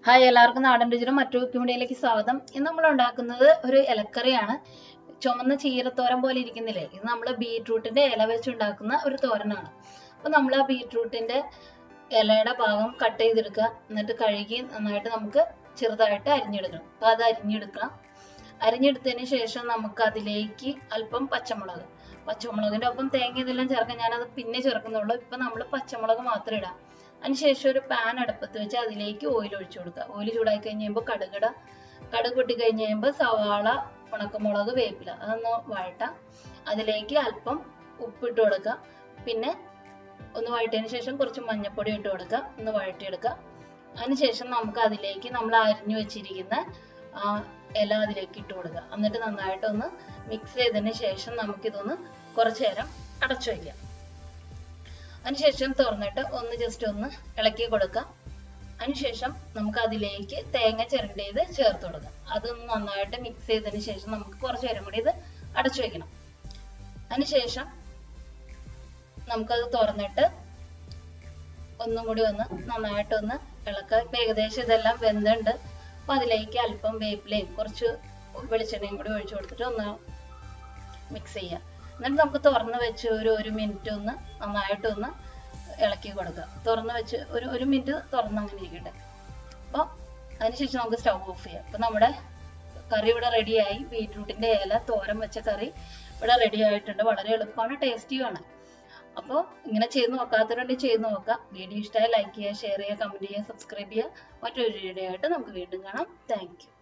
hi എല്ലാവർക്കും നാടൻ രുചിയുടെ മറ്റു കുക്കിമീഡിയയിലേക്ക് സ്വാഗതം ഇന്ന് നമ്മൾ ഉണ്ടാക്കുന്നത് ഒരു ഇലക്കറിയാണ് ചുമന്ന ചീരത്തോരൻ പോലെ ഇരിക്കുന്നില്ലേ ഇത് നമ്മൾ ബീട്രൂട്ടിന്റെ ഇല വെച്ച് ഉണ്ടാക്കുന്ന ഒരു തോരനാണ് അപ്പൊ നമ്മൾ ആ ബീട്രൂട്ടിന്റെ ഇലയുടെ ഭാഗം കട്ട് ചെയ്തെടുക്കുക എന്നിട്ട് കഴുകി നന്നായിട്ട് നമുക്ക് ചെറുതായിട്ട് അരിഞ്ഞെടുക്കണം അപ്പൊ അത് അരിഞ്ഞെടുക്കണം അരിഞ്ഞെടുത്തതിന് ശേഷം നമുക്ക് അതിലേക്ക് അല്പം പച്ചമുളക് പച്ചമുളകിന്റെ ഒപ്പം തേങ്ങ ഇതെല്ലാം ചേർക്കാൻ ഞാനത് പിന്നെ ചേർക്കുന്നുള്ളൂ ഇപ്പൊ നമ്മൾ പച്ചമുളക് മാത്രം ഇടാം അതിനുശേഷം ഒരു പാൻ അടുപ്പത്ത് വെച്ച് അതിലേക്ക് ഓയിൽ ഒഴിച്ചു കൊടുക്കുക ഓയിൽ ചൂടായി കഴിഞ്ഞ് കഴിയുമ്പോൾ കടുകിട കടുക് പൊട്ടി കഴിഞ്ഞ് കഴിയുമ്പോൾ സവാള ഉണക്കമുളക് വേപ്പില അതൊന്ന് വഴട്ടാം അതിലേക്ക് അല്പം ഉപ്പിട്ട് കൊടുക്കുക പിന്നെ ഒന്ന് വഴറ്റിയതിന് ശേഷം കുറച്ച് മഞ്ഞൾപ്പൊടി ഇട്ട് കൊടുക്കുക ഒന്ന് വഴറ്റിയെടുക്കുക അതിനുശേഷം നമുക്ക് അതിലേക്ക് നമ്മൾ അരിഞ്ഞു വെച്ചിരിക്കുന്ന ആ ഇല അതിലേക്ക് ഇട്ട് കൊടുക്കുക എന്നിട്ട് നന്നായിട്ട് ഒന്ന് മിക്സ് ചെയ്തതിന് ശേഷം നമുക്കിതൊന്ന് കുറച്ചു നേരം അടച്ചു വയ്ക്കാം അതിനുശേഷം തുറന്നിട്ട് ഒന്ന് ജസ്റ്റ് ഒന്ന് ഇളക്കി കൊടുക്കുക അതിനുശേഷം നമുക്ക് അതിലേക്ക് തേങ്ങ ചിരണ്ടിയത് ചേർത്ത് കൊടുക്കാം അതൊന്ന് നന്നായിട്ട് മിക്സ് ചെയ്തതിന് ശേഷം നമുക്ക് കുറച്ച് നേരം കൂടി ഇത് അടച്ചു വെക്കണം അതിനുശേഷം നമുക്കത് തുറന്നിട്ട് ഒന്നും കൂടി ഒന്ന് നന്നായിട്ട് ഒന്ന് ഇളക്കുക ഇപ്പൊ ഏകദേശം ഇതെല്ലാം വെന്തുണ്ട് അപ്പൊ അതിലേക്ക് അല്പം വേപ്പിലയും കുറച്ച് വെളിച്ചെണ്ണയും കൂടി ഒഴിച്ചു കൊടുത്തിട്ട് ഒന്ന് മിക്സ് ചെയ്യുക എന്നിട്ട് നമുക്ക് തുറന്ന് വെച്ച് ഒരു ഒരു മിനിറ്റ് ഒന്ന് നന്നായിട്ട് ഒന്ന് ഇളക്കി കൊടുക്കുക തുറന്ന് വെച്ച് ഒരു ഒരു മിനിറ്റ് തുറന്ന് അങ്ങനെ ഇരിക്കട്ടെ അപ്പോൾ അതിനുശേഷം നമുക്ക് സ്റ്റൗ ഓഫ് ചെയ്യാം അപ്പോൾ നമ്മുടെ കറി ഇവിടെ റെഡിയായി ബീട്രൂട്ടിൻ്റെ ഇല തോരൻ വെച്ച കറി ഇവിടെ റെഡി ആയിട്ടുണ്ട് വളരെ എളുപ്പമാണ് ടേസ്റ്റിയുമാണ് അപ്പോൾ ഇങ്ങനെ ചെയ്ത് നോക്കാത്തവരുണ്ടെങ്കിൽ ചെയ്ത് നോക്കാം വീഡിയോ ഇഷ്ടമായി ലൈക്ക് ചെയ്യുക ഷെയർ ചെയ്യുക കമൻറ്റ് ചെയ്യുക സബ്സ്ക്രൈബ് ചെയ്യുക മറ്റൊരു വീഡിയോ ആയിട്ട് നമുക്ക് വീണ്ടും കാണാം താങ്ക്